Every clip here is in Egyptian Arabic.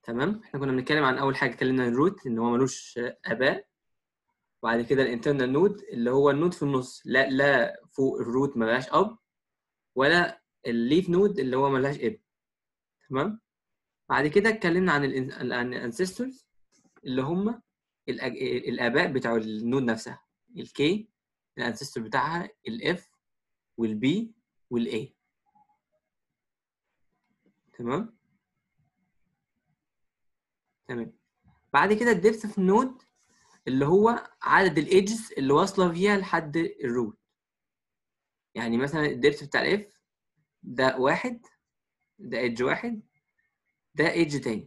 تمام احنا كنا بنتكلم عن اول حاجه اتكلمنا عن الروت ان هو ملوش اباء وبعد كده الانترنال نود اللي هو النود في النص لا لا فوق الروت ملهاش اب ولا الليف نود اللي هو ملهاش اب تمام بعد كده اتكلمنا عن الانسيستورز اللي هم الأج... الاباء بتاع النود نفسها الكي الانسيستور بتاعها الاف والبي والاي تمام تمام بعد كده الدبث في النود اللي هو عدد الايدجز اللي واصله فيها لحد الروت يعني مثلا الدبث بتاع الاف ده واحد ده ايدج واحد ده ايدج تاني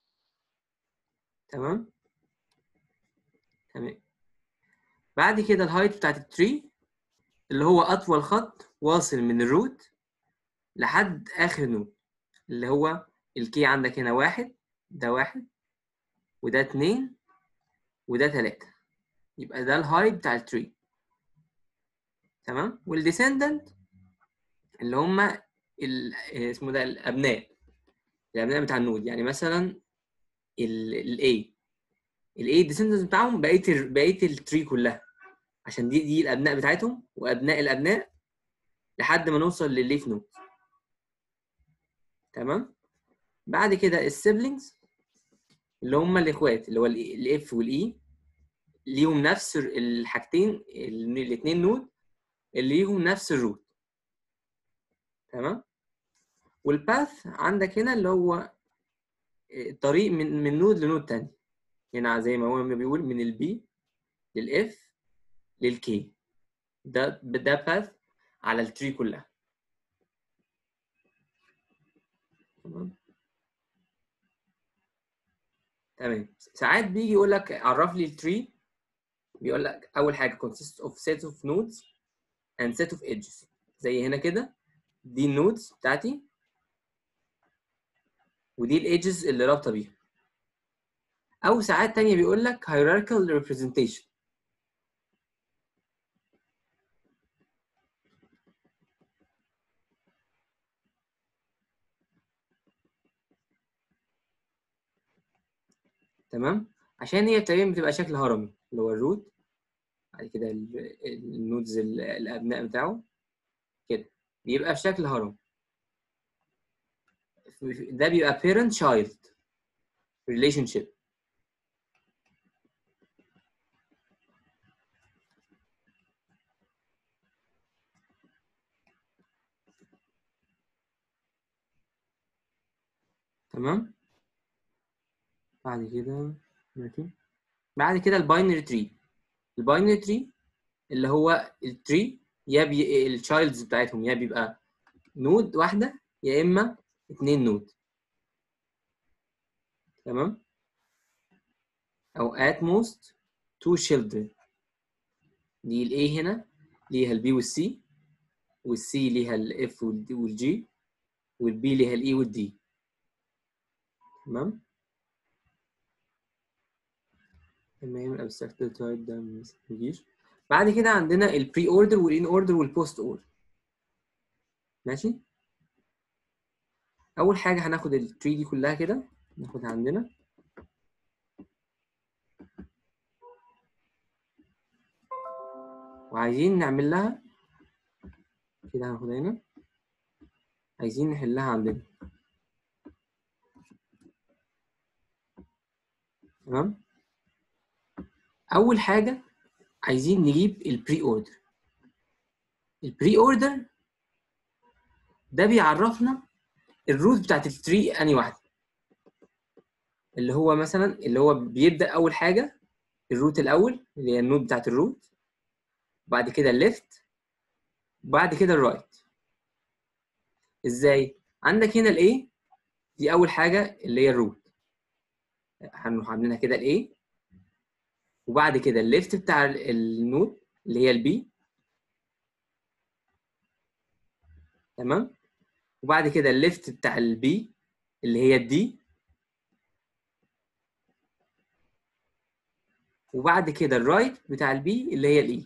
تمام تمام بعد كده الهايت بتاعت التري اللي هو اطول خط واصل من الروت لحد اخر نود اللي هو الكي عندك هنا واحد ده واحد وده اتنين وده تلاتة يبقى ده الهايت بتاع التري تمام والديسندنت اللي هما ال... اسمه ده الابناء الابناء بتاع النود يعني مثلا الاي الاي الديسندنت بتاعهم بقيه ال... بقيه التري كلها عشان دي دي الابناء بتاعتهم وابناء الابناء لحد ما نوصل للليف نود تمام بعد كده السيبلينجز اللي هم الاخوات اللي هو الاف والاي ليهم نفس الحاجتين الاثنين نود اللي ليهم نفس الروت تمام والباث عندك هنا اللي هو الطريق من من نود لنود تاني هنا زي ما هو بيقول من البي للاف للكي ده ده باث على التري كلها تمام تمام ساعات بيجي يقول لك عرف لي التري بيقول لك اول حاجه consists of set of nodes and set of edges زي هنا كده دي النودز بتاعتي ودي الايدجز اللي رابطه بيها او ساعات تانية بيقول لك hierarchical representation تمام عشان هي تقريبا بتبقى شكل هرمي اللي هو الروت بعد كده النودز الابناء بتاعه كده بيبقى في شكل هرم ده بيبقى parent child relationship تمام بعد كده ماشي بعد كده الباينري تري الباينري تري اللي هو التري يا بي التشايلدز بتاعتهم يا بيبقى نود واحده يا اما اتنين نود تمام او at most two children دي الاي هنا ليها البي والسي والسي ليها الاف والجي والبي ليها الاي والدي تمام تمام الابستراكت تايب ده ما يجيش بعد كده عندنا البري اوردر والان اوردر والبوست اوردر ماشي اول حاجه هناخد التري دي كلها كده ناخدها عندنا وعايزين نعمل لها كده هناخدها هنا عايزين نحلها عندنا تمام اول حاجه عايزين نجيب البري اوردر البري اوردر ده بيعرفنا الروت بتاعت التري اني واحده اللي هو مثلا اللي هو بيبدا اول حاجه الروت الاول اللي هي النود بتاعت الروت وبعد كده الليفت وبعد كده الرايت ازاي عندك هنا الاي دي اول حاجه اللي هي الروت هنروح عاملينها كده الاي وبعد كده الليفت بتاع النود اللي هي البي تمام وبعد كده الليفت بتاع البي اللي هي الدي وبعد كده الرايت بتاع البي اللي هي الاي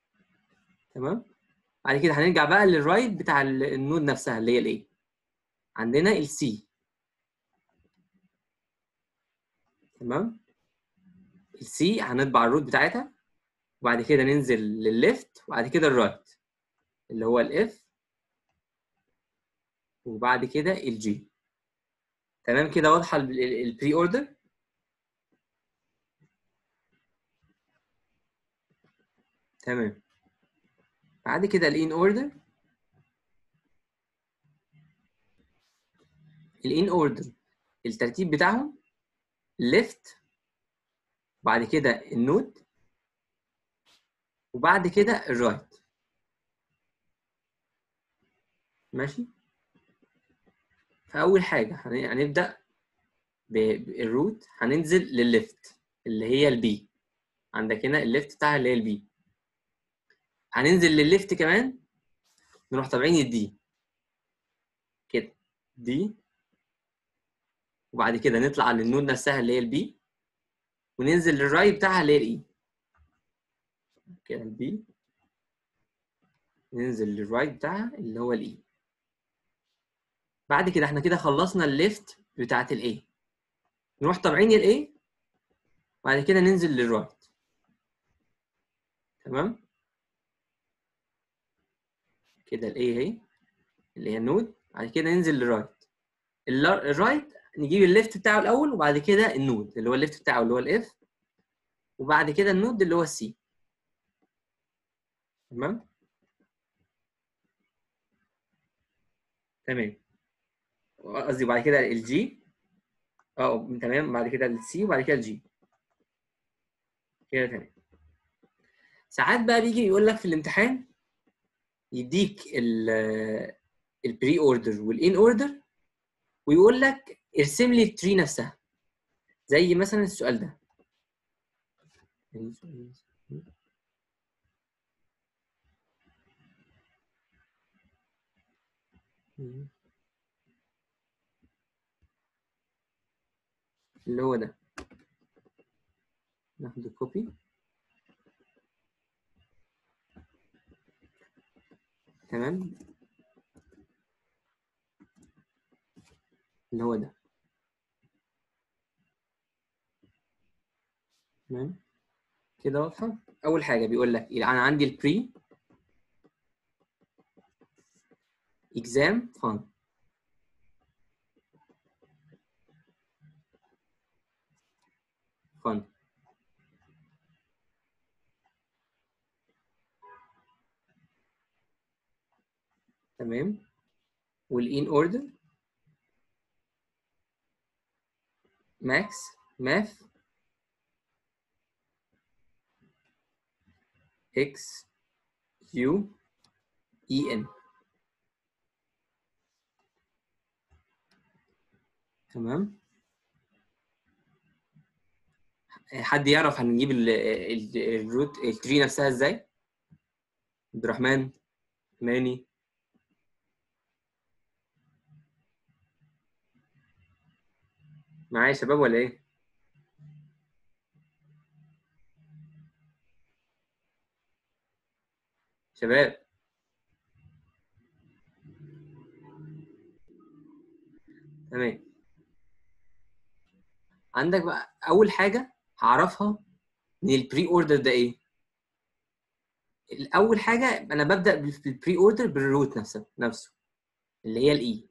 تمام بعد كده هنرجع بقى للرايت بتاع النود نفسها اللي هي الاي عندنا السي تمام السي هنطبع الروت بتاعتها وبعد كده ننزل للليفت وبعد كده الرايت اللي هو الاف وبعد كده الجي تمام كده واضحه البري اوردر تمام بعد كده الان اوردر الان اوردر الترتيب بتاعهم ليفت بعد كده النود وبعد كده الرايت ماشي فاول حاجه هن- هنبدا ب- بالروت هننزل للليفت اللي هي البي عندك هنا الليفت بتاعها اللي هي البي هننزل للليفت كمان نروح طالعين الدي كده دي وبعد كده نطلع للنود نفسها اللي هي البي وننزل للرايت بتاعها اللي هي الاي كده البي ننزل للرايت بتاعها اللي هو الاي بعد كده احنا كده خلصنا الليفت بتاعت الاي نروح طالعين الاي بعد كده ننزل للرايت تمام كده الاي اهي اللي هي النود بعد كده ننزل للرايت اللا- الرايت نجيب الليفت بتاعه الاول وبعد كده النود اللي هو الليفت بتاعه اللي هو الاف وبعد كده النود اللي هو السي تمام تمام قصدي بعد كده الجي اه تمام بعد كده السي وبعد كده الجي كده تمام ساعات بقى بيجي يقول لك في الامتحان يديك البري اوردر والان اوردر ويقول لك ارسم لي التري نفسها زي مثلا السؤال ده اللي هو ده ناخد كوبي تمام اللي هو ده تمام كده واضحة أول حاجة بيقول لك أنا عندي البري exam fund fund تمام والin order max math x q e n تمام حد يعرف هنجيب ال- ال- الروت التري نفسها ازاي؟ عبد الرحمن ماني معايا يا شباب ولا ايه؟ شباب تمام عندك بقى اول حاجه هعرفها من البري اوردر ده ايه الاول حاجه انا ببدا بالبري اوردر بالروت نفسه نفسه اللي هي الاي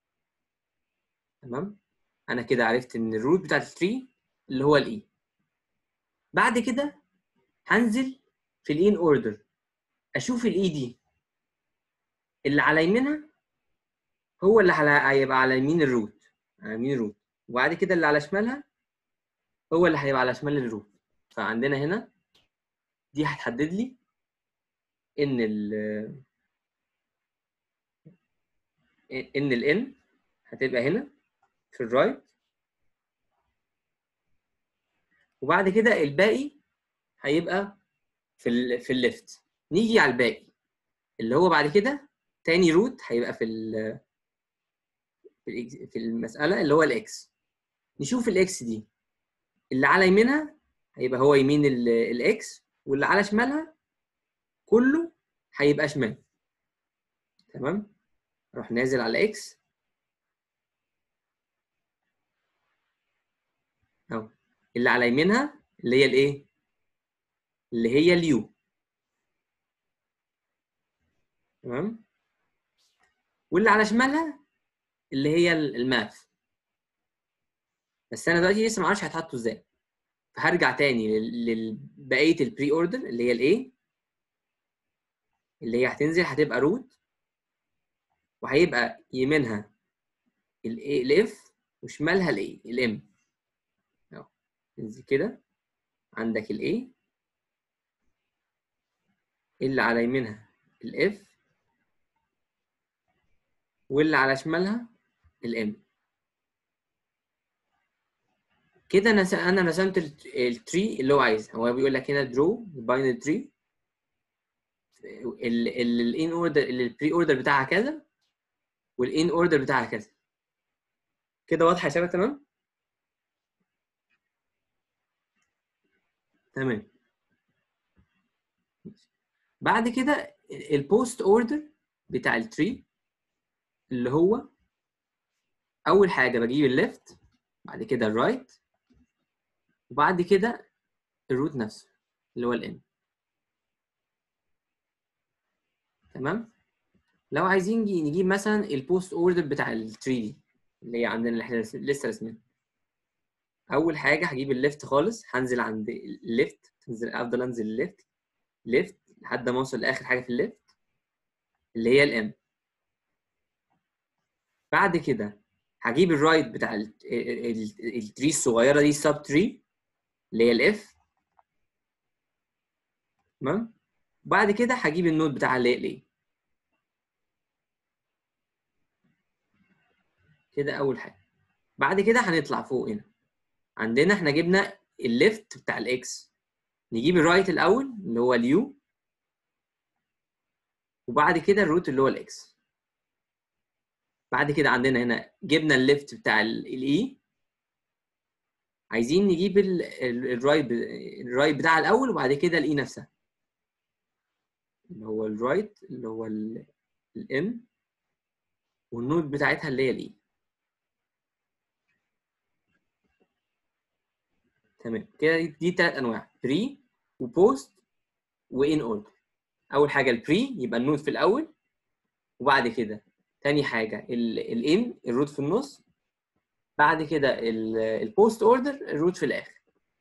تمام انا كده عرفت ان الروت بتاعت التري اللي هو الاي بعد كده هنزل في الان اوردر اشوف الاي دي اللي على يمينها هو اللي على هيبقى على يمين الروت على يمين الروت وبعد كده اللي على شمالها هو اللي هيبقى على شمال الروت فعندنا هنا دي هتحدد لي ان ال ان الان هتبقى هنا في الرايت وبعد كده الباقي هيبقى في ال في الليفت نيجي على الباقي اللي هو بعد كده تاني روت هيبقى في ال في الإكس- في المسألة اللي هو الاكس نشوف الاكس دي اللي على يمينها هيبقى هو يمين ال- الاكس واللي على شمالها كله هيبقى شمال تمام اروح نازل على اكس اهو اللي على يمينها اللي هي الايه اللي هي اليو تمام واللي على شمالها اللي هي ال- الماث بس انا دلوقتي لسه ما اعرفش هيتحطوا ازاي فهرجع تاني لل- لبقيه البري اوردر اللي هي الايه اللي هي هتنزل هتبقى روت وهيبقى يمينها الايه الاف وشمالها الايه الام اهو تنزل كده عندك الايه اللي على يمينها الاف واللي على شمالها الام كده انا س- انا رسمت التري اللي هو عايزها هو بيقول لك هنا درو باينري تري الان اوردر البري اوردر بتاعها كذا والان اوردر بتاعها كذا كده واضحه يا شباب تمام تمام بعد كده البوست اوردر بتاع التري اللي هو اول حاجه بجيب الليفت بعد كده الرايت وبعد كده الروت نفسه اللي هو الان تمام لو عايزين نجي- نجيب مثلا البوست اوردر بتاع التري دي اللي هي عندنا اللي احنا لس- لسه راسمينها اول حاجه هجيب الليفت خالص هنزل عند الليفت انزل افضل انزل الليفت ليفت لحد ما اوصل لاخر حاجه في الليفت اللي هي الام بعد كده هجيب الرايت بتاع ال- ال- ال- التري الصغيره دي السب تري اللي هي الاف تمام بعد كده هجيب النود بتاع اللي هي الايه كده اول حاجه بعد كده هنطلع فوق هنا عندنا احنا جبنا الليفت بتاع الاكس نجيب الرايت الاول اللي هو اليو وبعد كده الروت اللي هو الاكس بعد كده عندنا هنا جبنا الليفت بتاع الاي عايزين نجيب ال- ال- الرايت ب- الرايت بتاع الاول وبعد كده الاي نفسها اللي هو الرايت اللي هو الام والنود بتاعتها اللي هي الاي تمام كده دي- دي ثلاث انواع بري وبوست وان اوردر اول حاجه البري يبقى النود في الاول وبعد كده تاني حاجه الان الروت في النص بعد كده البوست اوردر الروت في الاخر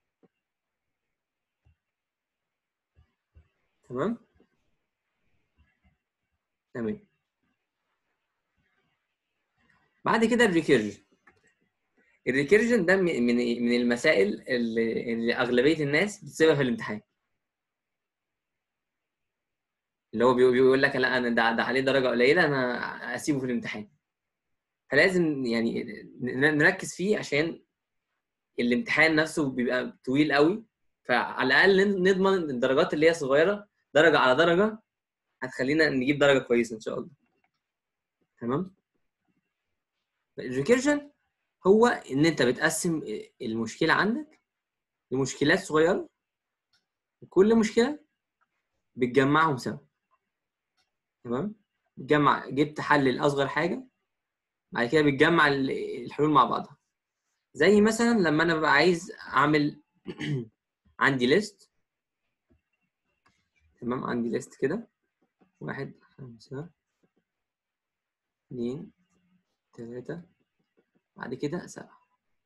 تمام تمام بعد كده الريكيرجن الريكيرجن ده من من من المسائل اللي, اللي اغلبيه الناس بتسيبها في الامتحان اللي هو بيقول بيقول لك لا انا ده, ده عليه درجه قليله انا اسيبه في الامتحان فلازم يعني ن- نركز فيه عشان الامتحان نفسه بيبقى طويل قوي فعلى الاقل نضمن الدرجات اللي هي صغيره درجه على درجه هتخلينا نجيب درجه كويسه ان شاء الله تمام الريكيرجن هو ان انت بتقسم المشكله عندك لمشكلات صغيره وكل مشكله بتجمعهم سوا تمام بتجمع جبت حل لاصغر حاجه بعد كده بتجمع ال- الحلول مع بعضها زي مثلا لما انا ببقى عايز اعمل عندي ليست تمام عندي ليست كده واحد خمسة اتنين تلاتة بعد كده سبعة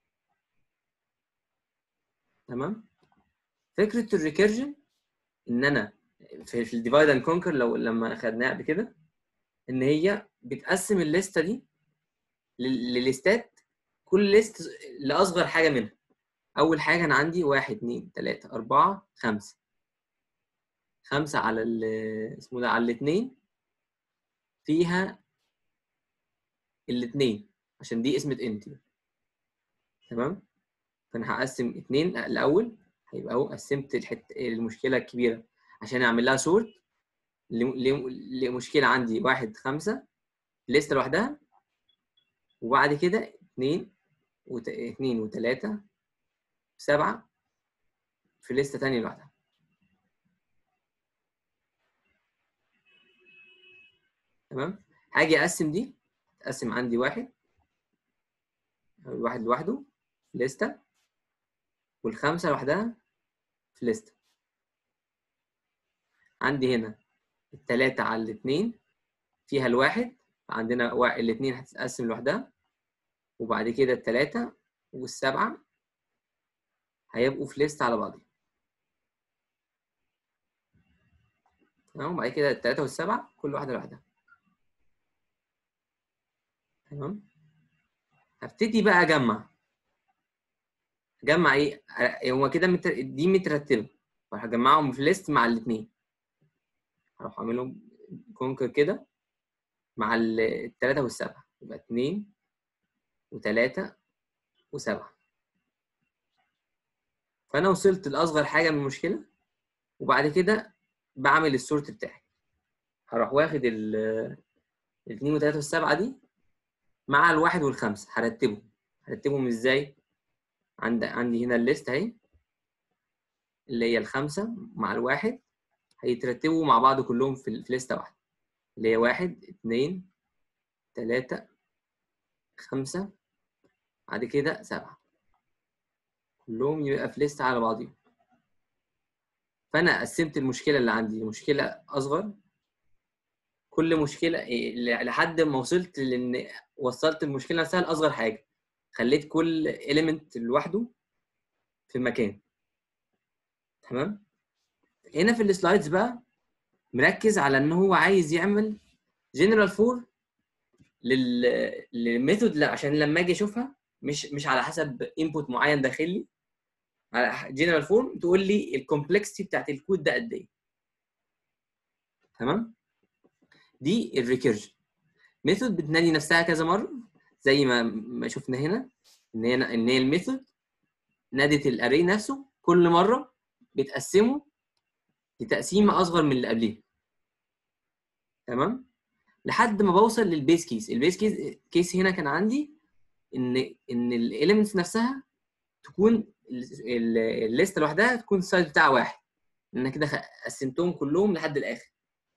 تمام فكرة الريكيرجن إن أنا في, في الديفايد اند كونكر لو لما خدناها قبل كده إن هي بتقسم الليستة دي لل- لليستات كل ليست لأصغر حاجة منها أول حاجة أنا عندي واحد اتنين تلاتة أربعة خمسة خمسة على ال اسمه ده على الاتنين فيها الاتنين عشان دي اسمة انتي تمام فانا هقسم اتنين الاول هيبقى اهو قسمت الحت... المشكله الكبيره عشان اعمل لها سورت لمشكله عندي واحد خمسة ليست لوحدها وبعد كده اتنين وت... اتنين وتلاتة سبعة في ليستة تانية لوحدها تمام هاجي اقسم دي اقسم عندي واحد واحد لوحده ليستة والخمسة لوحدها في ليست عندي هنا التلاتة على الاتنين فيها الواحد عندنا وا- الاتنين هتتقسم لوحدها وبعد كده التلاتة والسبعة هيبقوا في ليست على بعضهم تمام وبعد كده التلاتة والسبعة كل واحدة لوحدها تمام هبتدي بقى اجمع اجمع ايه أ- هو كده متر... دي مترتبه فهجمعهم في ليست مع الاثنين هروح اعملهم كونكر كده مع ال- التلاتة والسبعة يبقى اتنين وتلاتة وسبعة فأنا وصلت لأصغر حاجة من المشكلة وبعد كده بعمل السورت بتاعي هروح واخد ال الاتنين والتلاتة والسبعة دي مع الواحد والخمسة هرتبهم هرتبهم ازاي؟ عند عندي هنا الليست اهي اللي هي الخمسة مع الواحد هيترتبوا مع بعض كلهم في في ليستة واحدة اللي هي واحد اتنين تلاتة خمسة بعد كده سبعة كلهم يبقى في ليست على بعضهم فأنا قسمت المشكلة اللي عندي لمشكلة أصغر كل مشكلة إيه، لحد ما وصلت لأن وصلت المشكلة نفسها لأصغر حاجة خليت كل إيليمنت لوحده في مكان تمام هنا في السلايدز بقى مركز على ان هو عايز يعمل جنرال فور لل للميثود لا عشان لما اجي اشوفها مش مش على حسب انبوت معين داخلي على جنرال فورم تقول لي الكومبلكسيتي بتاعت الكود ده قد ايه تمام دي الريكيرجن ميثود بتنادي نفسها كذا مره زي ما ما شفنا هنا ان هي ان هي الميثود نادت الاري نفسه كل مره بتقسمه لتقسيمه اصغر من اللي قبليه تمام لحد ما بوصل للبيس كيس البيس كيس كيس هنا كان عندي ان ان الاليمنتس نفسها تكون الليست لوحدها تكون السايز بتاعها واحد ان انا كده خ- قسمتهم كلهم لحد الاخر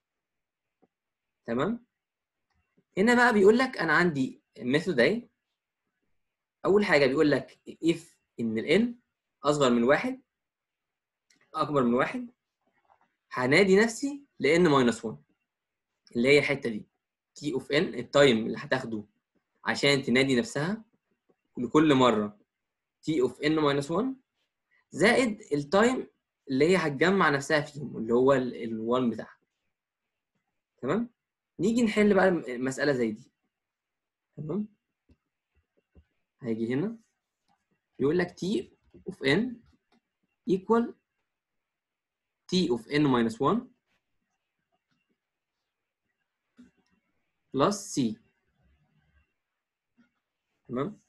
تمام هنا بقى بيقول لك انا عندي ميثود اهي اول حاجه بيقول لك if ان ال n اصغر من واحد اكبر من واحد هنادي نفسي ل n minus 1 اللي هي الحته دي t of n التايم اللي هتاخده عشان تنادي نفسها لكل مره t of n minus 1 زائد التايم اللي هي هتجمع نفسها فيهم اللي هو ال 1 بتاعها تمام نيجي نحل بقى مسألة زي دي تمام هيجي هنا يقول لك t of n equal t of n minus 1 plus c تمام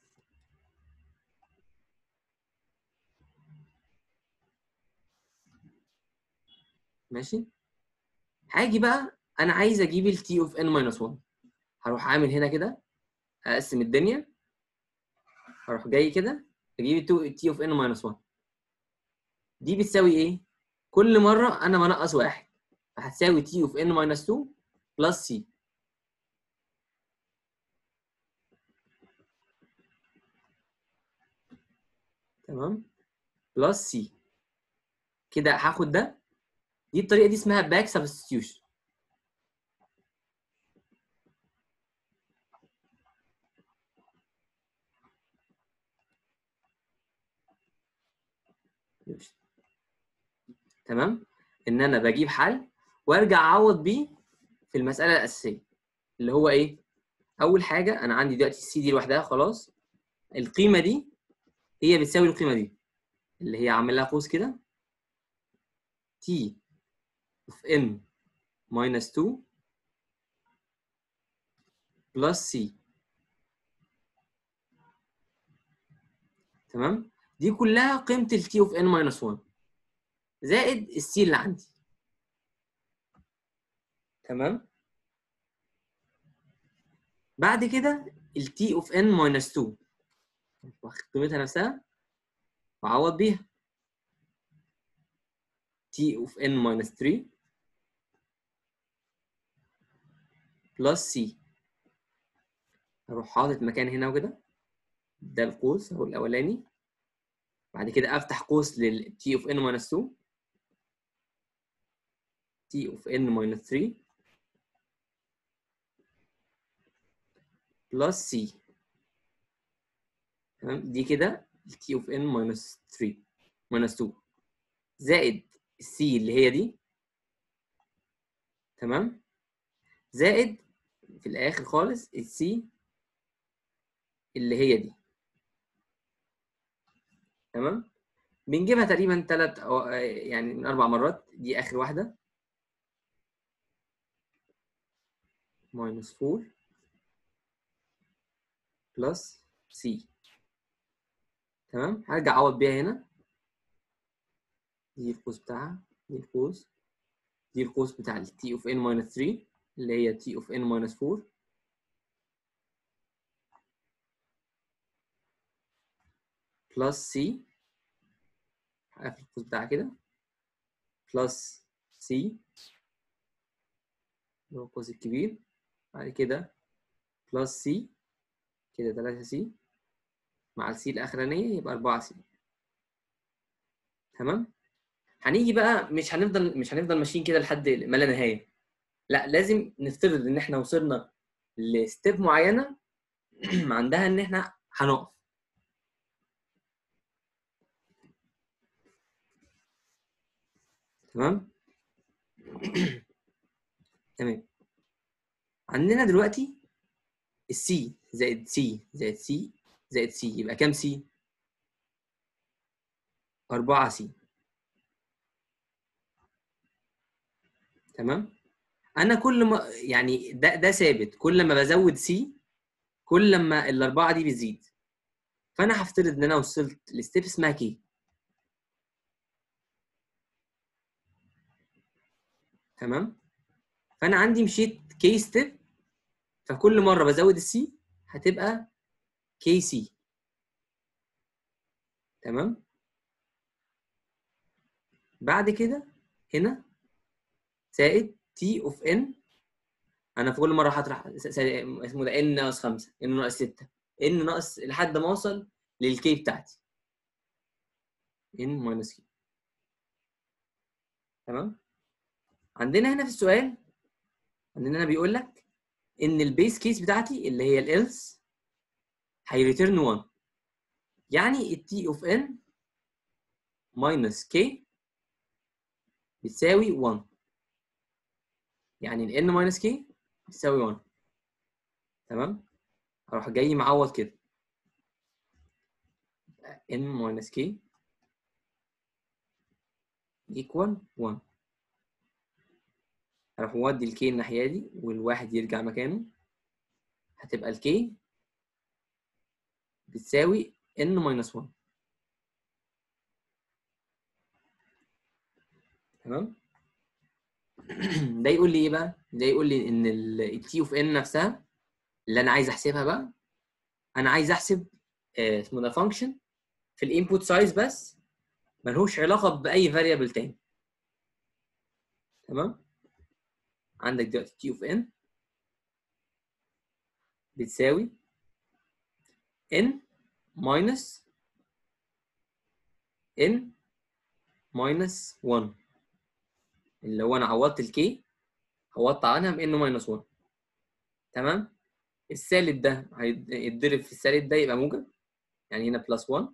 ماشي هاجي بقى انا عايز اجيب ال t of n minus 1 هروح عامل هنا كده اقسم الدنيا هروح جاي كده اجيب ال t of n minus 1 دي بتساوي ايه كل مره انا بنقص واحد فهتساوي t of n minus 2 plus c تمام بلس c كده هاخد ده دي الطريقه دي اسمها باك سبستيوشن تمام ان انا بجيب حل وارجع اعوض بيه في المساله الاساسيه اللي هو ايه اول حاجه انا عندي دلوقتي السي دي لوحدها خلاص القيمه دي هي بتساوي القيمه دي اللي هي عامل لها قوس كده t of n minus 2 plus c تمام دي كلها قيمه ال t of n minus 1 زائد السي اللي عندي تمام بعد كده ال t of n minus 2 واخد قيمتها نفسها وأعوض بيها t of n minus 3 plus c اروح حاطط مكان هنا وكده ده القوس اهو الاولاني بعد كده افتح قوس لل t of n minus 2 t of n minus 3 plus c تمام دي كده t of n minus 3 minus 2 زائد السي اللي هي دي تمام زائد في الاخر خالص السي اللي هي دي تمام بنجيبها تقريبا ثلاث أو يعني من اربع مرات دي اخر واحده minus 4 بلس سي تمام هرجع اعوض بيها هنا دي القوس بتاعها دي القوس دي القوس بتاع ال t of n minus 3 اللي هي t of n minus 4 بلس c هقفل القوس بتاعها كده بلس c اللي هو القوس الكبير بعد كده بلس c كده 3 c مع السي الاخرانيه يبقى 4 c تمام هنيجي بقى مش هنفضل مش هنفضل ماشيين كده لحد ما لا نهايه لا لازم نفترض ان احنا وصلنا لستيب معينه عندها ان احنا هنقف تمام تمام عندنا دلوقتي السي زائد سي زائد سي زائد سي يبقى كام سي 4 سي تمام انا كل ما يعني ده ده ثابت كل ما بزود سي كل ما الاربعه دي بتزيد فانا هفترض ان انا وصلت لستيب اسمها كي تمام فانا عندي مشيت كي ستيب فكل مره بزود السي هتبقى كي سي تمام بعد كده هنا زائد تي اوف ان انا في كل مره هطرح اسمه ده ان ناقص 5 ان ناقص 6 ان ناقص لحد ما اوصل للكي بتاعتي ان ماينس كي تمام عندنا هنا في السؤال عندنا هنا بيقول لك ان البيس كيس بتاعتي اللي هي الالس هيريتيرن 1 يعني التي اوف ان ماينس كي بتساوي 1 يعني ال n minus k بتساوي 1 تمام اروح جاي معوض كده n minus k equal 1 اروح مودي ال k الناحيه دي والواحد يرجع مكانه هتبقى ال k بتساوي n minus 1 تمام ده يقول لي ايه بقى؟ ده يقول لي ان التي اوف ان نفسها اللي انا عايز احسبها بقى انا عايز احسب آه، اسمه ده فانكشن في الانبوت سايز بس ملهوش علاقه باي فاريبل تاني تمام عندك دلوقتي تي اوف ان بتساوي ان ماينس ان ماينس 1 اللي هو انا عوضت الكي عوضت عنها بانه ماينس 1 تمام السالب ده هيتضرب في السالب ده يبقى موجب يعني هنا بلس 1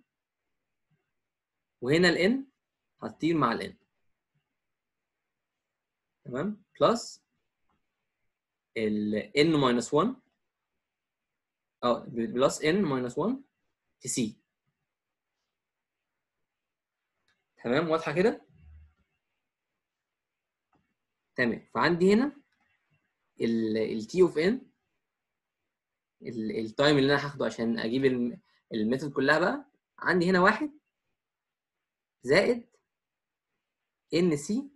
وهنا الان هتطير مع الان تمام بلس ال n ماينس 1 اه بلس n ماينس 1 في سي تمام واضحه كده تمام فعندي هنا التي اوف ان التايم اللي انا هاخده عشان اجيب الميثود كلها بقى عندي هنا واحد زائد ان سي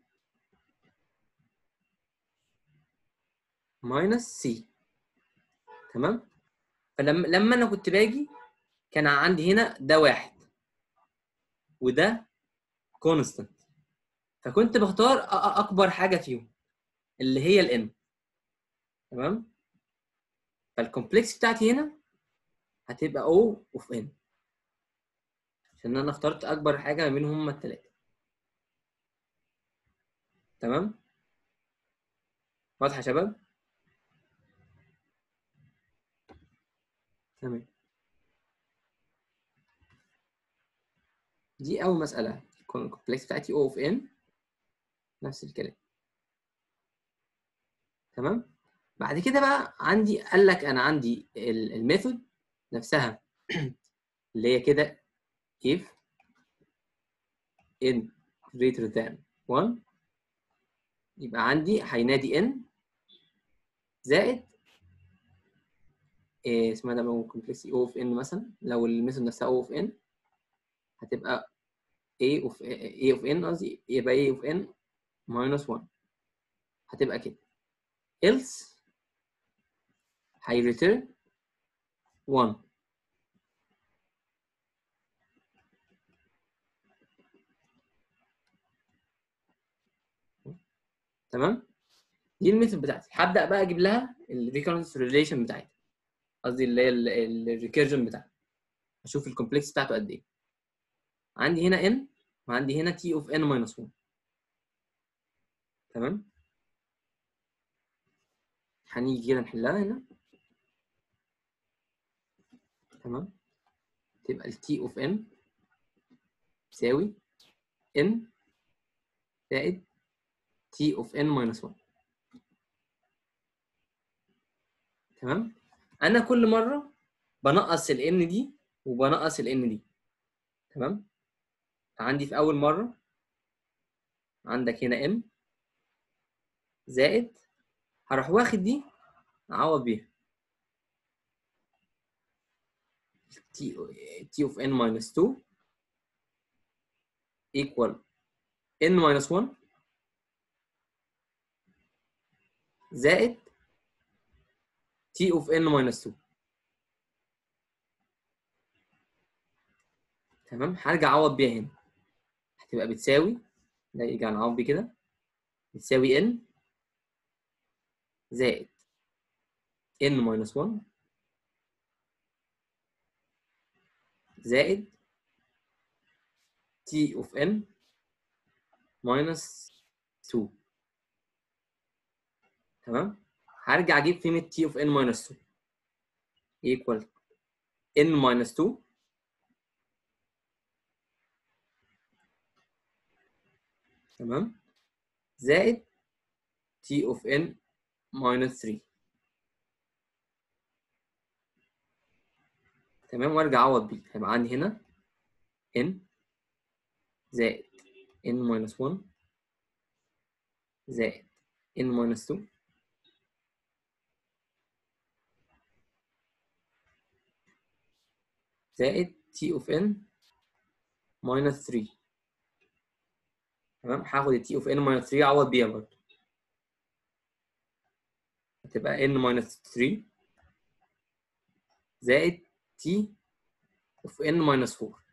ماينس سي تمام فلما لما انا كنت باجي كان عندي هنا ده واحد وده كونستانت فكنت بختار اكبر حاجه فيهم اللي هي الان تمام فالكومبلكس بتاعتي هنا هتبقى او اوف ان عشان انا اخترت اكبر حاجه ما بينهم هما الثلاثه تمام واضحه يا شباب تمام دي اول مساله الكومبلكس بتاعتي او اوف ان نفس الكلام تمام بعد كده بقى عندي قال لك انا عندي الميثود نفسها اللي هي كده if n greater than 1 يبقى عندي هينادي n زائد إيه اسمها ده لو كومبلكسي او اوف ان مثلا لو الميثود نفسها او اوف ان هتبقى a of a of n قصدي يبقى a of n minus 1 هتبقى كده else هي return 1 تمام دي الميثود بتاعتي هبدا بقى اجيب لها الريكورنس ريليشن بتاعتي قصدي اللي هي الريكيرجن بتاعتي اشوف الكومبلكس بتاعته قد ايه عندي هنا n وعندي هنا t of n minus 1 تمام هنيجي كده نحلها هنا تمام تبقى ال t of n تساوي n زائد t of n minus 1 تمام انا كل مره بنقص ال n دي وبنقص ال n دي تمام عندي في اول مره عندك هنا m زائد هروح واخد دي اعوض بيها t t of n minus 2 equal n minus 1 زائد t of n minus 2 تمام هرجع اعوض بيها هنا هتبقى بتساوي ده يرجع نعوض بيه كده بتساوي n زائد n minus 1 زائد t of n minus 2 تمام هرجع اجيب قيمه t of n minus 2 equal n minus 2 تمام زائد t of n minus 3 تمام وارجع اعوض بيه هيبقى عندي هنا n زائد n minus 1 زائد n minus 2 زائد t of n minus 3 تمام هاخد ال t of n minus 3 اعوض بيها برضه هتبقى n minus 3 زائد t of n minus 4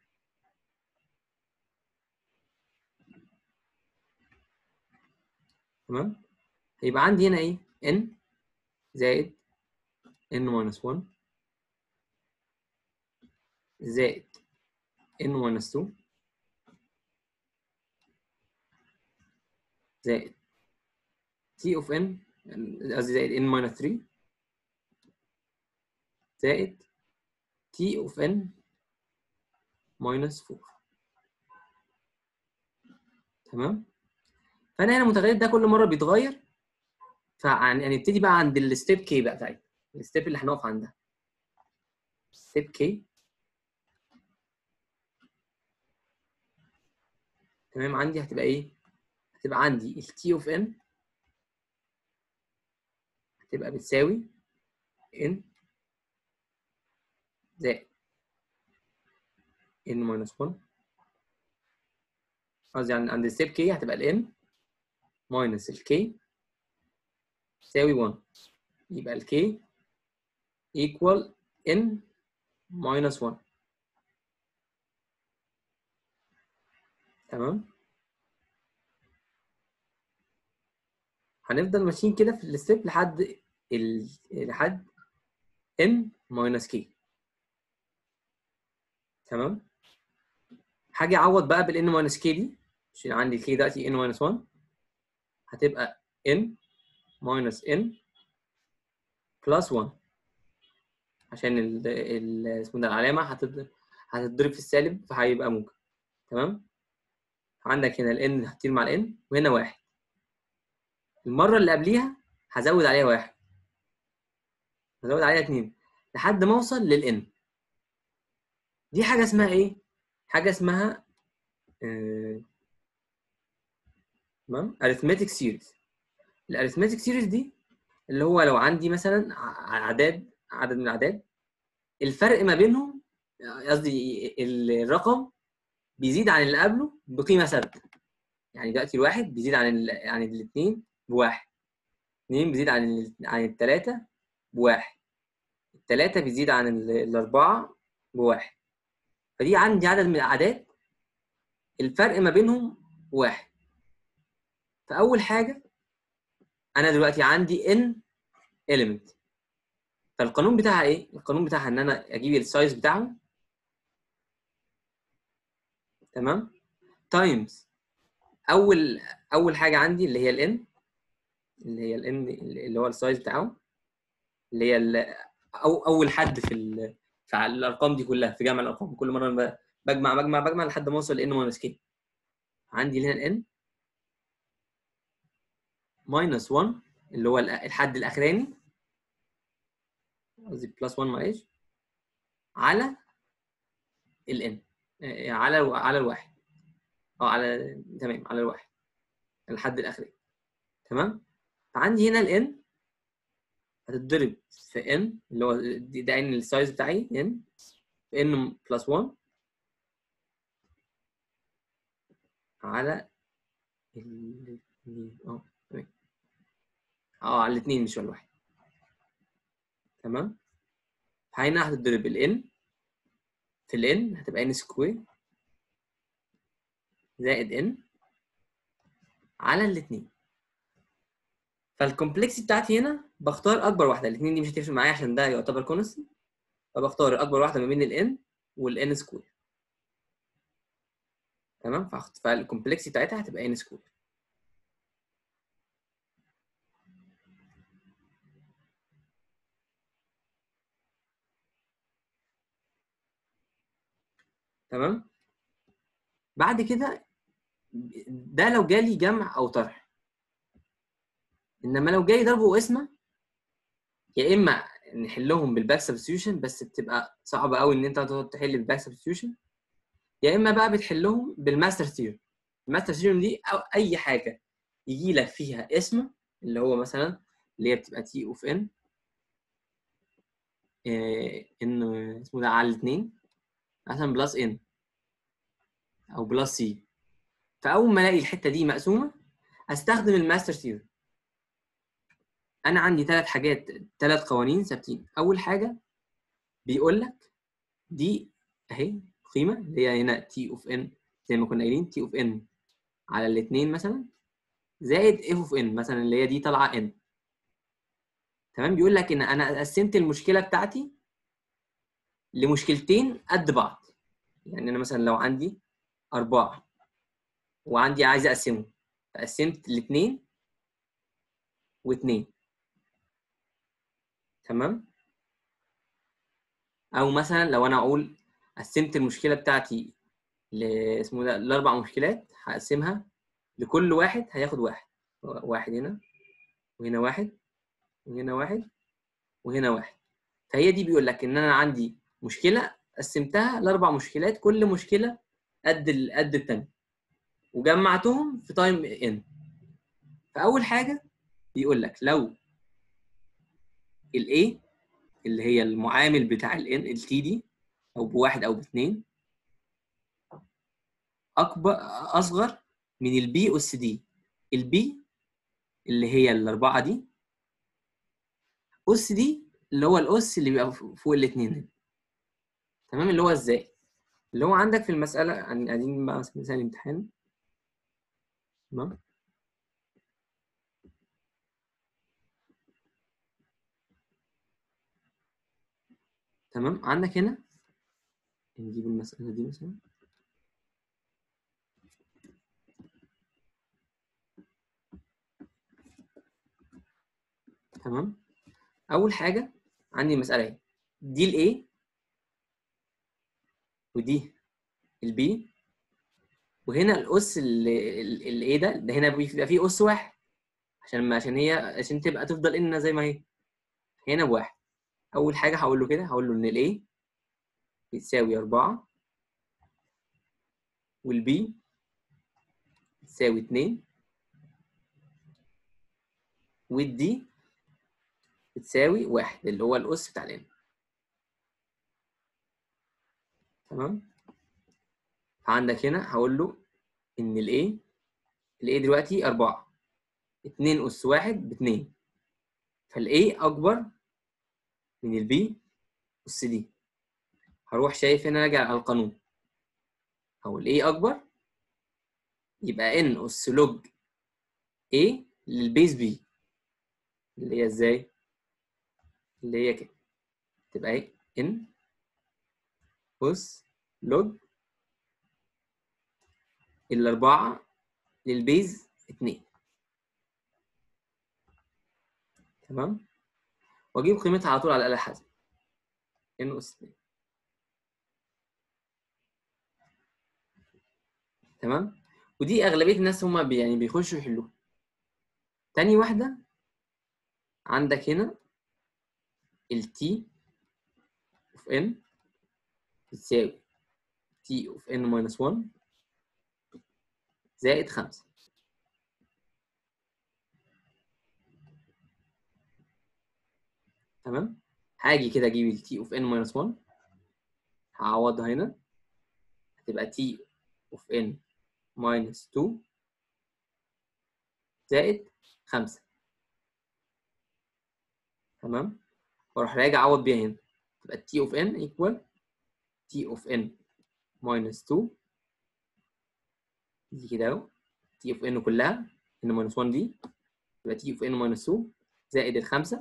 تمام هيبقى عندي هنا ايه n زائد n minus 1 زائد n minus 2 زائد t of n قصدي زائد n minus 3 زائد t of n minus 4 تمام فانا هنا المتغير ده كل مره بيتغير فهنبتدي بقى عند الستيب كي بقى بتاعتنا الستيب اللي هنقف عندها ستيب كي تمام عندي هتبقى ايه هتبقى عندي ال t of n هتبقى بتساوي n زائد n minus 1 قصدي يعني عند الستيب k هتبقى ال n minus ال k تساوي 1 يبقى ال k equal n minus 1 تمام هنفضل ماشيين كده في الستيب لحد ال... لحد n minus k تمام هاجي اعوض بقى بالان ماينس كي دي عشان عندي الكي دلوقتي ان ماينس 1 هتبقى ان ماينس ان بلس 1 عشان ال ال اسمه ده العلامه هتضرب هتتضرب في السالب فهيبقى موجب تمام عندك هنا الان هتطير مع الان وهنا واحد المره اللي قبليها هزود عليها واحد هزود عليها اتنين لحد ما اوصل للان دي حاجه اسمها ايه حاجه اسمها آه، تمام arithmetic series الاريثماتيك سيريز دي اللي هو لو عندي مثلا ع- اعداد عدد من الاعداد الفرق ما بينهم قصدي الرقم بيزيد عن اللي قبله بقيمه ثابته يعني دلوقتي الواحد بيزيد عن ال... عن الاثنين بواحد اثنين بيزيد عن ال... عن الثلاثه بواحد الثلاثه بيزيد عن ال... الاربعه بواحد فدي عندي عدد من الاعداد الفرق ما بينهم واحد فاول حاجه انا دلوقتي عندي n element فالقانون بتاعها ايه القانون بتاعها ان انا اجيب السايز بتاعهم تمام تايمز اول اول حاجه عندي اللي هي الان اللي هي الان اللي هو السايز بتاعه اللي هي ال- أو اول حد في ال... في الارقام دي كلها في جمع الارقام كل مره أنا ب- بجمع بجمع بجمع لحد ما اوصل لان ماينس كي عندي هنا الان ماينس 1 اللي هو ال- الحد الاخراني قصدي بلس 1 معلش على الان على الو- على الواحد اه على تمام على الواحد الحد الاخراني تمام فعندي هنا الان هتتضرب في ان اللي هو دي- ده ان السايز بتاعي ان في ان بلس 1 على الاثنين اه تمام اه على الاثنين مش على الواحد تمام هنا هتتضرب الان في الان هتبقى ان سكوير زائد ان على الاثنين فالكومبلكسي بتاعتي هنا بختار اكبر واحده الاثنين دي مش هتفرق معايا عشان ده يعتبر كونستنت فبختار اكبر واحده ما بين الان والان سكوير تمام فاخد فالكومبلكسي بتاعتها هتبقى ان سكوير تمام بعد كده ده لو جالي جمع او طرح انما لو جالي ضرب وقسمه يا اما نحلهم بالباك سبستيوشن بس بتبقى صعبه قوي ان انت تقعد تحل بالباك سبستيوشن يا اما بقى بتحلهم بالماستر ثيورم الماستر ثيورم دي أو اي حاجه يجي لك فيها اسم اللي هو مثلا اللي هي بتبقى تي اوف ان ان اسمه ده على الاثنين مثلا بلس ان او بلس سي فاول ما الاقي الحته دي مقسومه استخدم الماستر ثيورم انا عندي ثلاث حاجات ثلاث قوانين ثابتين اول حاجه بيقول لك دي اهي قيمه اللي هي هنا تي اوف ان زي ما كنا قايلين تي اوف ان على الاثنين مثلا زائد اف اوف ان مثلا اللي هي دي طالعه ان تمام بيقول لك ان انا قسمت المشكله بتاعتي لمشكلتين قد بعض يعني انا مثلا لو عندي اربعه وعندي عايز اقسمه فقسمت الاثنين واثنين تمام او مثلا لو انا اقول قسمت المشكله بتاعتي ل اسمه ده لاربع مشكلات هقسمها لكل واحد هياخد واحد واحد هنا وهنا واحد وهنا واحد وهنا واحد فهي دي بيقول لك ان انا عندي مشكله قسمتها لاربع مشكلات كل مشكله قد ال... قد الثانيه وجمعتهم في تايم ان فاول حاجه بيقول لك لو الاي اللي هي المعامل بتاع الان التي دي او بواحد او باثنين اكبر اصغر من البي اس دي البي اللي هي الاربعه دي اس دي اللي هو الاس اللي بيبقى فوق الاثنين تمام اللي هو ازاي اللي هو عندك في المساله يعني قاعدين بقى مثال امتحان تمام تمام عندك هنا نجيب المسألة دي مثلا تمام اول حاجه عندي مساله اهي دي الاي ودي البي وهنا الاس الاي ده ده هنا بيبقى فيه اس واحد عشان ما عشان هي عشان تبقى تفضل ان زي ما هي هنا بواحد اول حاجه هقول له كده هقول له ان الاي بتساوي 4 والبي بتساوي 2 والدي بتساوي واحد اللي هو الأس بتاع الإن تمام فعندك هنا هقول له إن الإيه الإيه دلوقتي أربعة اتنين أس واحد باتنين فالإيه أكبر من البي أس دي هروح شايف هنا راجع على القانون أو الإيه أكبر يبقى إن أس لوج A للبيز بي اللي هي ازاي؟ اللي هي كده تبقى ايه؟ ان اس لوج الأربعة للبيز اتنين تمام؟ وأجيب قيمتها على طول على الآلة الحاسبة ان اس اتنين تمام؟ ودي أغلبية الناس هما بي يعني بيخشوا يحلوها تاني واحدة عندك هنا ال t of n بتساوي t of n minus 1 زائد 5 تمام هاجي كده اجيب ال t of n minus 1 هعوضها هنا هتبقى t of n minus 2 زائد 5 تمام واروح راجع اعوض بيها هنا تبقى t of n equal t of n minus 2 دي كده اهو t of n كلها n minus 1 دي تبقى t of n minus 2 زائد الخمسة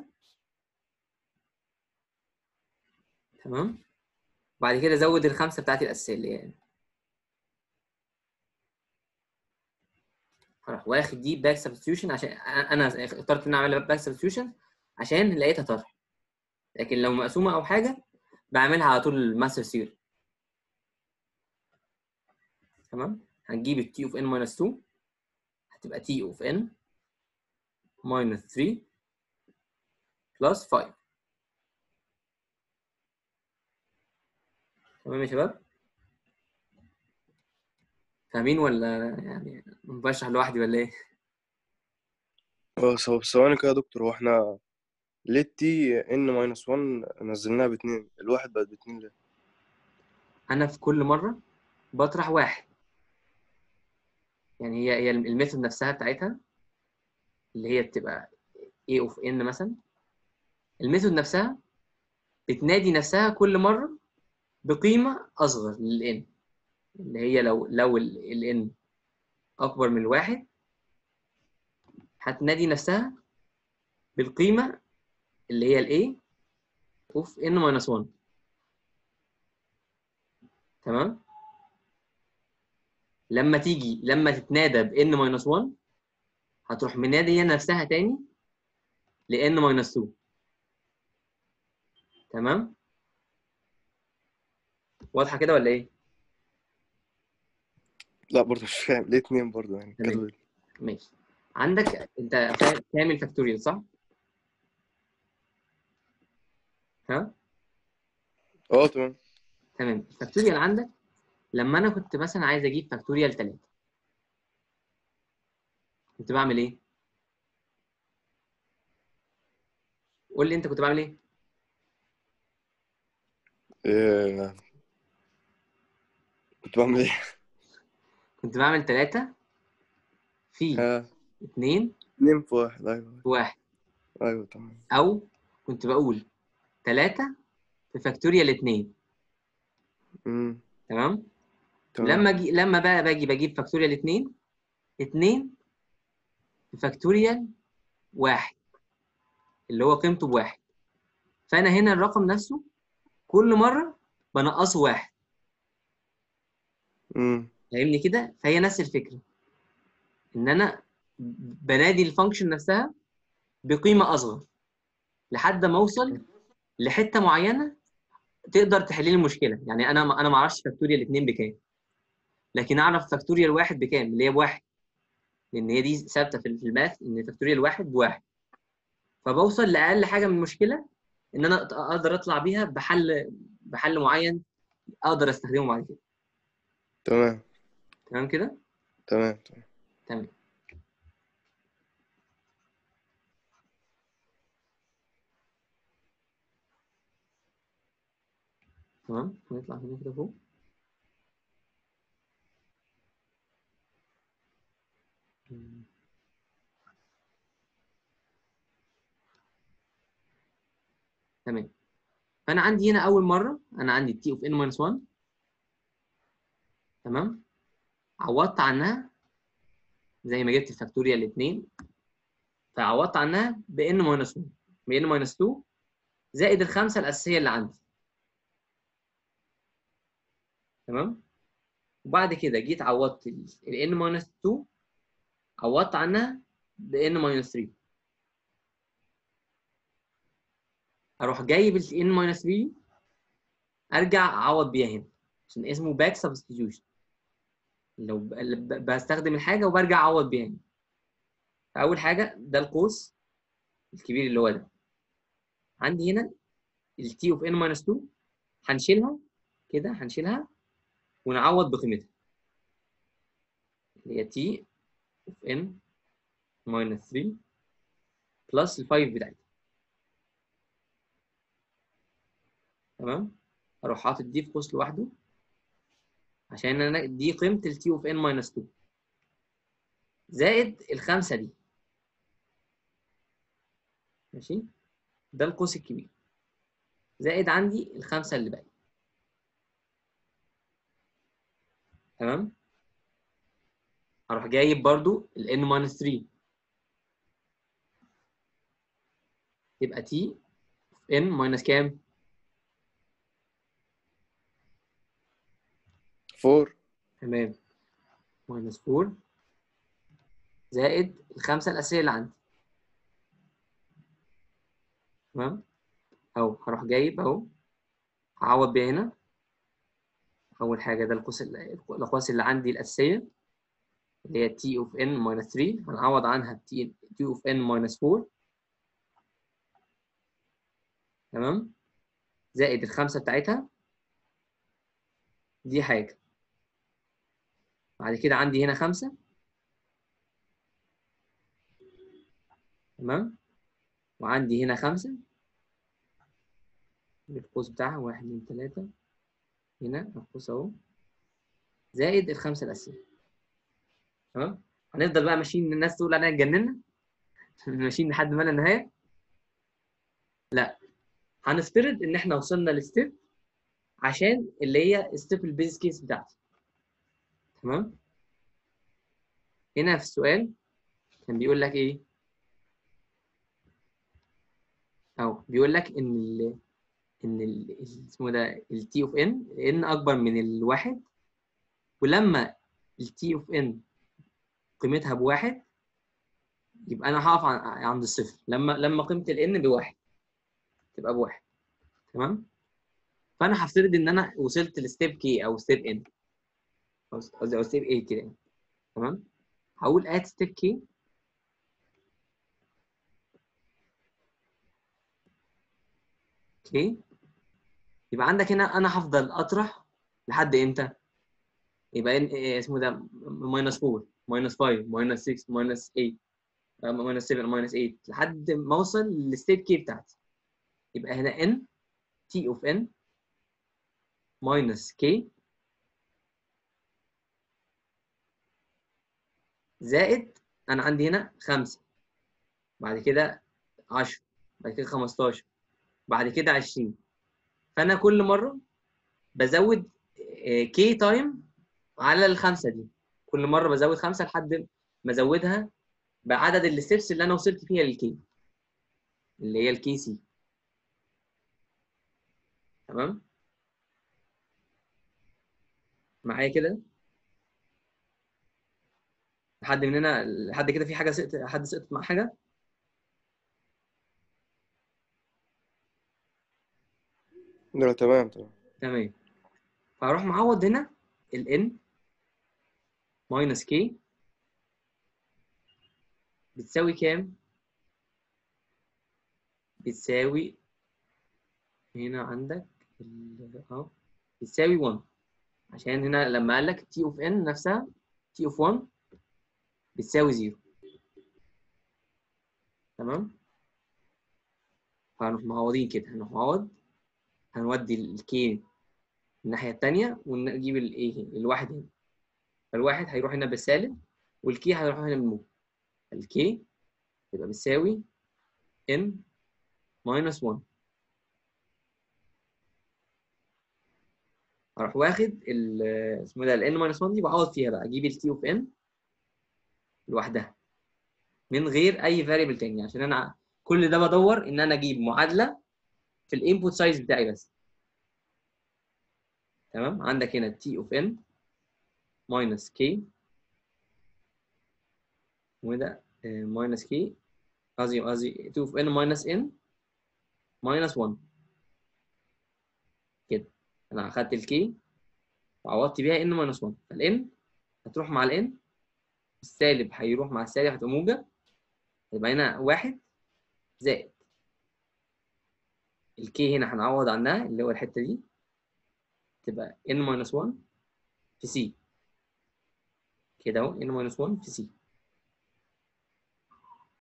تمام بعد كده زود الخمسة بتاعتي الأساسية اللي هي هروح واخد دي باك سبستيوشن عشان انا اخترت ان انا اعملها باك سبستيوشن عشان لقيتها طرح لكن لو مقسومه او حاجه بعملها على طول ماستر سير تمام هنجيب التي اوف ان ماينس 2 هتبقى تي اوف ان ماينس 3 بلس 5 تمام يا شباب فاهمين ولا يعني بشرح لوحدي ولا ايه؟ اه طب ثواني كده يا دكتور هو احنا ليه التي ان ماينس 1 نزلناها باتنين الواحد بقت باتنين ليه؟ انا في كل مره بطرح واحد يعني هي هي الميثود نفسها بتاعتها اللي هي بتبقى a of n مثلا الميثود نفسها بتنادي نفسها كل مره بقيمه اصغر للn اللي هي لو لو ال n اكبر من الواحد هتنادي نفسها بالقيمه اللي هي ال a of n minus 1 تمام لما تيجي لما تتنادى ب n minus 1 هتروح منادية نفسها تاني ل n minus 2 تمام واضحة كده ولا ايه؟ لا برضه مش فاهم ليه اتنين برضه يعني تمام. كده ماشي عندك انت فا- فاهم الفاكتوريال صح؟ ها؟ اه تمام تمام الفاكتوريال عندك لما انا كنت مثلا عايز اجيب فاكتوريال 3 كنت بعمل ايه؟ قول لي انت كنت بعمل ايه؟ إيه... كنت بعمل ايه؟ كنت بعمل 3 في ها 2 اتنين في واحد ايوه في 1 ايوه تمام او كنت بقول 3 في فاكتوريال 2 امم تمام؟ تمام لما اجي لما بقى باجي بجيب فاكتوريال 2 2 في فاكتوريال 1 اللي هو قيمته بواحد فانا هنا الرقم نفسه كل مره بنقصه واحد امم فاهمني كده فهي نفس الفكره ان انا بنادي الفانكشن نفسها بقيمه اصغر لحد ما اوصل لحته معينه تقدر تحل لي المشكله يعني انا انا ما اعرفش فاكتوريال 2 بكام لكن اعرف فاكتوريال 1 بكام اللي هي بواحد لان هي دي ثابته في في الماث ان فاكتوريال 1 بواحد فبوصل لاقل حاجه من المشكله ان انا اقدر اطلع بيها بحل بحل معين اقدر استخدمه بعد كده تمام تمام كده تمام تمام تمام تمام هنطلع هنا كده فوق مم. تمام فانا عندي هنا اول مره انا عندي تي اوف ان ماينس 1 تمام عوضت عنها زي ما جبت الفاكتوريال 2 فعوضت عنها ب n ماينس 1 ب n ماينس 2 زائد الخمسه الاساسيه اللي عندي تمام وبعد كده جيت عوضت ال n ماينس 2 عوضت عنها ب n ماينس 3 اروح جايب ال n ماينس 3 ارجع اعوض بيها هنا عشان اسمه باك سبستيتيوشن لو ب- ب- بستخدم الحاجه وبرجع اعوض بيها هنا فاول حاجه ده القوس الكبير اللي هو ده عندي هنا ال t of n minus 2 هنشيلها كده هنشيلها ونعوض بقيمتها اللي هي t of n minus 3 plus ال 5 بتاعتها تمام اروح حاطط دي في قوس لوحده عشان انا دي قيمه ال t of n minus 2 زائد الخمسه دي ماشي ده القوس الكبير زائد عندي الخمسه اللي باقيه تمام هروح جايب برضو ال n minus 3 يبقى t of n minus كام؟ 4 تمام minus 4 زائد الخمسه الاساسيه اللي عندي تمام اهو هروح جايب اهو هعوض بيها هنا اول حاجه ده القوس ال- الاقواس اللي عندي الاساسيه اللي هي t of n minus 3 هنعوض عنها t, t of n minus 4 تمام زائد الخمسه بتاعتها دي حاجه بعد كده عندي هنا خمسه تمام وعندي هنا خمسه القوس بتاعها واحد اتنين تلاته هنا القوس اهو زائد الخمسه الاساسيه تمام هنفضل بقى ماشيين الناس تقول علينا اتجننا ماشيين لحد ما لا نهايه لا هنفترض ان احنا وصلنا لستيب عشان اللي هي ستيب البيز كيس بتاعتي تمام هنا في السؤال كان بيقول لك ايه اهو بيقول لك ان ال ان ال ال- اسمه ده ال t of n n اكبر من الواحد ولما ال t of n قيمتها بواحد يبقى انا هقف عن- عند الصفر لما لما قيمه ال n بواحد تبقى بواحد تمام فانا هفترض ان انا وصلت لستيب k او ستيب n او قصدي او ستيب a كده يعني تمام هقول ات ستيب k اوكي يبقى عندك هنا انا هفضل اطرح لحد امتى؟ يبقى ان إيه اسمه ده ماينس 4 ماينس 5 ماينس 6 ماينس 8 ماينس 7 ماينس 8 لحد ما اوصل للستيب كي بتاعتي يبقى هنا n t of n minus k زائد انا عندي هنا 5 بعد كده 10 بعد كده 15 بعد كده 20 فانا كل مره بزود كي تايم على الخمسه دي كل مره بزود خمسه لحد ما ازودها بعدد الستبس اللي انا وصلت فيها للكي اللي هي الكي سي تمام معايا كده لحد من هنا لحد كده في حاجه سقط حد سقط مع حاجه لا تمام تمام تمام فهروح معوض هنا ال n minus k بتساوي كام؟ بتساوي هنا عندك ال- اهو بتساوي 1 عشان هنا لما قال لك t of n نفسها t of 1 بتساوي 0 تمام؟ فهنروح معوضين كده هنروح معوض هنودي الكي الناحية التانية ونجيب الايه الواحد هنا فالواحد هيروح هنا بالسالب والكي هيروح هنا بالموجب الكي تبقى بتساوي n minus 1 هروح واخد ال اسمه ده ال n minus 1 دي بعوض فيها بقى اجيب ال t of n لوحدها من غير اي variable تاني عشان انا كل ده بدور ان انا اجيب معادله في الانبوت سايز بتاعي بس تمام عندك هنا t of n minus k وده آه، minus k قصدي قصدي 2 of n minus n minus 1 كده انا اخدت الكي وعوضت بيها n minus 1 فال n هتروح مع ال n السالب هيروح مع السالب هتبقى موجب يبقى هنا واحد زائد الكي هنا هنعوض عنها اللي هو الحته دي تبقى n minus 1 في c كده اهو n minus 1 في c